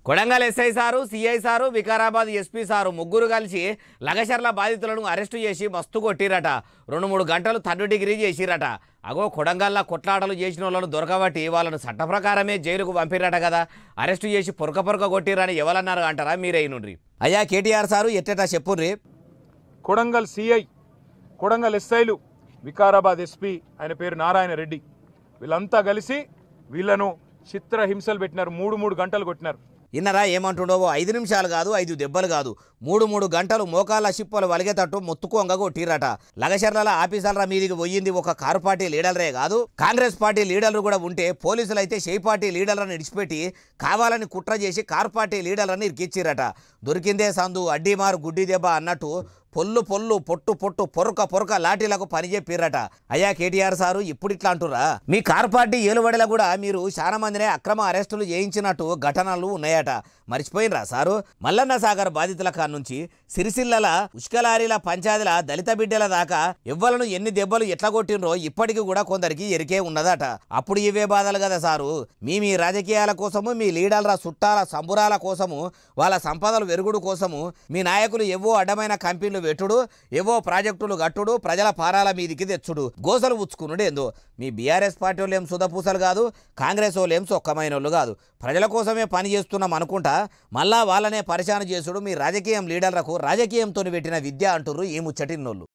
Kodangal SI sir CI sir Vikarabad SP sir ముగ్గురు కలిసి లగచర్ల బాధితులను అరెస్టు చేసి మస్తు కొట్టిరట రెండు మూడు గంటలు థర్డ్ డిగ్రీ చేసిరట అగో కొడంగల్లా కొట్లాటలు చేసిన వాళ్ళను దొరకబట్టి వాళ్ళను చట్ట ప్రకారమే జైలుకు పంపిరట కదా అరెస్టు చేసి పొరక పొరక కొట్టిరని ఎవరన్నారు అంటారా మీరే నుండ్రి అయ్యా కేటీఆర్ సారు ఎట్టేటా చెప్పుర్రి కొడంగల్ సిఐ కొడంగల్ ఎస్ఐలు వికారాబాద్ ఎస్పీ ఆయన పేరు నారాయణ రెడ్డి వీళ్ళంతా కలిసి వీళ్ళను చిత్ర హింసలు పెట్టినారు మూడు మూడు గంటలు కొట్టినారు ఇన్నరా ఏమంటుండో ఐదు నిమిషాలు కాదు ఐదు దెబ్బలు కాదు మూడు మూడు గంటలు మోకాళ్ళ చిప్పలు వలిగేటట్టు మొత్తుకోంగ కొట్టిరట లగచర్ల ఆఫీసర్ల మీదికి పోయింది ఒక కారు పార్టీ లీడర్లే కాదు కాంగ్రెస్ పార్టీ లీడర్లు కూడా ఉంటే పోలీసులు అయితే షేయి పార్టీ లీడర్లను ఇడిచిపెట్టి కావాలని కుట్ర చేసి కారు పార్టీ లీడర్లను ఇరికిచ్చిరట దొరికిందే సందు అడ్డీమారు గుడ్డి దెబ్బ అన్నట్టు పొల్లు పొల్లు పొట్టు పొట్టు పొరక పొరక లాఠీలకు పని చెప్పిర్రట అయ్యా కేటీఆర్ సారు ఇప్పుడు ఇట్లా అంటురా మీ కార్ పార్టీ ఏలుబడిలో కూడా మీరు చాలా మందినే అక్రమ అరెస్టులు చేయించినట్టు ఘటనలు ఉన్నాయట మర్చిపోయినరా సారు మల్లన్న సాగర్ బాధితుల కాడ నుంచి సిరిసిల్లల ఉష్కలారీల పంచాయతీల దళిత బిడ్డల దాకా ఎవ్వలను ఎన్ని దెబ్బలు ఎట్లా కొట్టినరో ఇప్పటికి కూడా కొందరికి ఎరికే ఉన్నదట అప్పుడు ఇవే బాధలు కదా సారు మీ మీ రాజకీయాల కోసము మీ లీడర్ల చుట్టాల సంబురాల కోసము వాళ్ళ సంపదలు వెరుగుడు కోసము మీ నాయకులు ఏవో అడ్డమైన కంపెనీలు పెట్టుడు ఏవో ప్రాజెక్టులు కట్టుడు ప్రజల పారాల మీదికి తెచ్చుడు గోసలు ఉచ్చుకునుడు ఏందో మీ బీఆర్ఎస్ పార్టీ వాళ్ళు ఏం సుధపూసలు కాదు కాంగ్రెస్ వాళ్ళు ఏం సొక్కమైన వాళ్ళు కాదు ప్రజల కోసమే పని చేస్తున్నాం అనుకుంటా మళ్ళా వాళ్ళనే పరిశాన చేసుడు మీ రాజకీయం లీడర్లకు రాజకీయంతో పెట్టిన విద్య అంటుర్రు ఈ ముచ్చటిన్నోళ్ళు